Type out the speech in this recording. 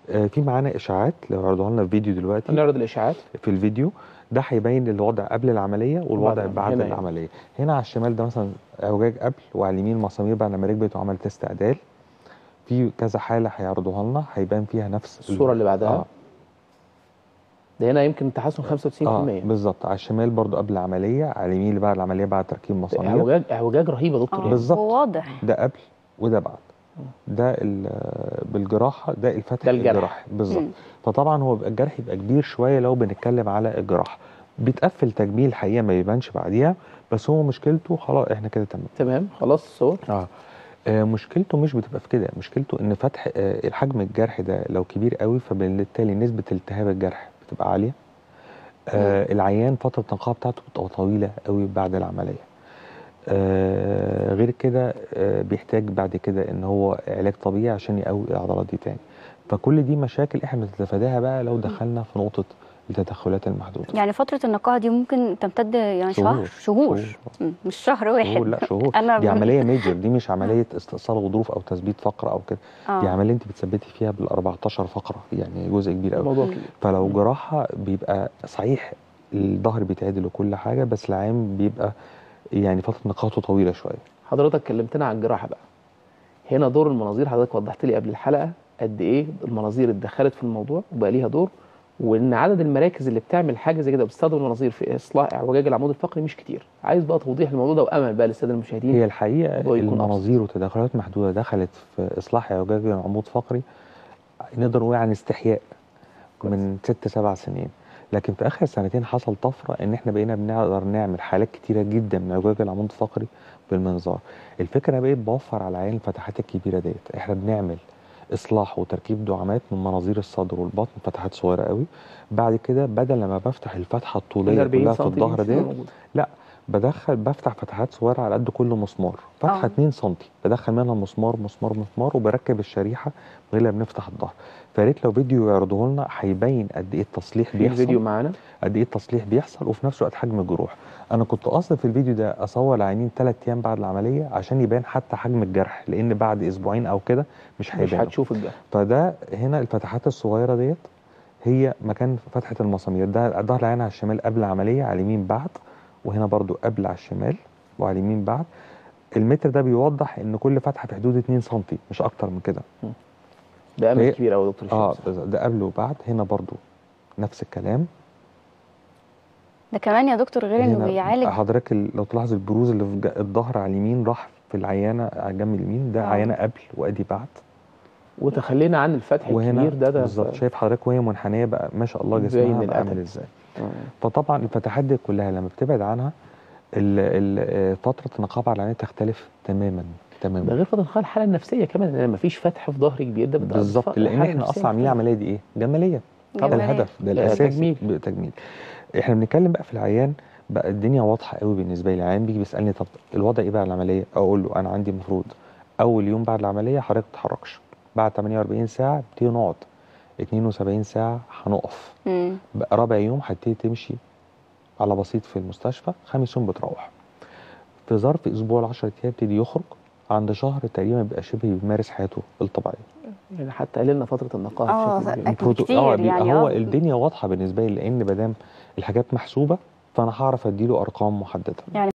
آه، في معانا اشاعات لو عرضوها لنا في فيديو دلوقتي نعرض الاشاعات في الفيديو ده هيبين الوضع قبل العمليه والوضع وبعد- بعد هنا يعني. العمليه هنا على الشمال ده مثلا اعوجاج قبل وعلى اليمين مسامير بعد ما ركبت وعملت استعدال في كذا حاله هيعرضوها لنا هيبان فيها نفس ال- الصوره اللي بعدها اه, ده هنا يمكن تحسن 95% آه بالظبط على الشمال برضو قبل العمليه على اليمين اللي بعد العمليه بعد تركيب مسامير اعوجاج اعوجاج رهيب يا دكتور اه يعني. بالظبط. وواضح ده قبل وده بعد ده ال- بالجراحه ده الفتح ده الجرح. الجراحي بالظبط مم. فطبعا هو بيبقى الجرح يبقى كبير شويه لو بنتكلم على الجراحه بيتقفل تجميل الحقيقه ما بيبانش بعديها بس هو مشكلته خلاص احنا كده تمام تمام خلاص الصور اه آه، مشكلته مش بتبقى في كده مشكلته ان فتح آه، الحجم الجرح ده لو كبير قوي فبالتالي نسبه التهاب الجرح بتبقى عاليه آه العيان فتره النقاهه بتاعته بتبقى طويله قوي بعد العمليه آه غير كده آه بيحتاج بعد كده ان هو علاج طبيعي عشان يقوي العضلات دي تاني فكل دي مشاكل احنا بنتفاداها بقى لو دخلنا في نقطه التدخلات المحدوده يعني فترة النقاهة دي ممكن تمتد يعني شهر شهور. شهور, شهور. مم. مش شهر واحد شهور لا شهور أنا دي ب- عمليه ميجر دي مش عمليه استئصال غضروف او تثبيت فقره او كده آه. دي عمليه انت بتثبتي فيها بال 14 فقره يعني جزء كبير قوي الموضوع كبير فلو جراحه بيبقى صحيح الظهر بيتعدل وكل حاجه بس العام بيبقى يعني فتره نقاهته طويله شويه حضرتك كلمتنا عن الجراحه بقى هنا دور المناظير حضرتك وضحت لي قبل الحلقه قد ايه المناظير اتدخلت في الموضوع وبقى ليها دور وان عدد المراكز اللي بتعمل حاجه زي كده بتستخدم المناظير في اصلاح اعوجاج العمود الفقري مش كتير عايز بقى توضيح الموضوع ده وامل بقى للساده المشاهدين هي الحقيقه الموضوع يكون المناظير وتدخلات محدوده دخلت في اصلاح اعوجاج العمود الفقري نقدر نقول عن استحياء من ست سبع سنين لكن في اخر سنتين حصل طفره ان احنا بقينا بنقدر نعمل حالات كتيره جدا من اعوجاج العمود الفقري بالمنظار الفكره أنا بقيت بوفر على العين الفتحات الكبيره ديت احنا بنعمل اصلاح وتركيب دعامات من مناظير الصدر والبطن فتحات صغيره قوي بعد كده بدل لما بفتح الفتحه الطوليه ال 40 كلها في سم الظهر دي ديت موجودة. لا بدخل بفتح فتحات صغيره على قد كل مسمار فتحه آه. 2 سم بدخل منها مسمار مسمار مسمار وبركب الشريحه من غير ما بنفتح الظهر فيا ريت لو فيديو يعرضوه لنا هيبين قد ايه التصليح في بيحصل الفيديو معانا قد ايه التصليح بيحصل وفي نفس الوقت حجم الجروح انا كنت قاصد في الفيديو ده اصور العينين ثلاث ايام بعد العمليه عشان يبان حتى حجم الجرح لان بعد اسبوعين او كده مش مش هيبان هتشوف الجرح فده هنا الفتحات الصغيره ديت هي مكان فتحه المسامير ده ظهر العين على الشمال قبل العمليه على اليمين بعد وهنا برضو قبل على الشمال وعلى اليمين بعد المتر ده بيوضح ان كل فتحه في حدود 2 سم مش اكتر من كده ده امل هي- كبير قوي يا دكتور اه الشمس ده قبل وبعد هنا برضو نفس الكلام ده كمان يا دكتور غير انه هنا بيعالج حضرتك ال- لو تلاحظ البروز اللي في ج- الظهر على اليمين راح في العيانه على الجنب اليمين ده آه. عيانه قبل وادي بعد وتخلينا عن الفتح وهنا الكبير ده ده بالظبط ف- شايف حضرتك وهي منحنيه بقى ما شاء الله باين جسمها بقى القتل. عامل ازاي آه. فطبعا الفتحات دي كلها لما بتبعد عنها ال ال فتره النقابه على العين تختلف تماما ده تماما غير فتره الخلع الحاله النفسيه كمان لان مفيش فتح في ظهر كبير ده بتبقى بالظبط ف- لان حالة احنا نفسية اصلا عاملين مختلفة. العمليه دي ايه جماليه ده جمالية. الهدف ده لا، الاساس تجميل. ب- تجميل احنا بنتكلم بقى في العيان بقى الدنيا واضحه قوي بالنسبه لي العيان بيجي بيسالني طب الوضع ايه بعد العمليه اقول له انا عندي المفروض اول يوم بعد العمليه حضرتك ما تتحركش بعد 48 ساعه بتيجي نقعد 72 ساعه هنقف مم. بقى رابع يوم هتبتدي تمشي على بسيط في المستشفى خامس يوم بتروح في ظرف اسبوع ل 10 ايام يبتدي يخرج عند شهر تقريبا بيبقى شبه بيمارس حياته الطبيعيه يعني حتى قللنا فتره النقاهه آه، بشكل كبير أكيد البروتو- كتير اه بيبقى يعني، هو آه. الدنيا واضحه بالنسبه لي لان ما دام الحاجات محسوبه فانا هعرف اديله ارقام محدده يعني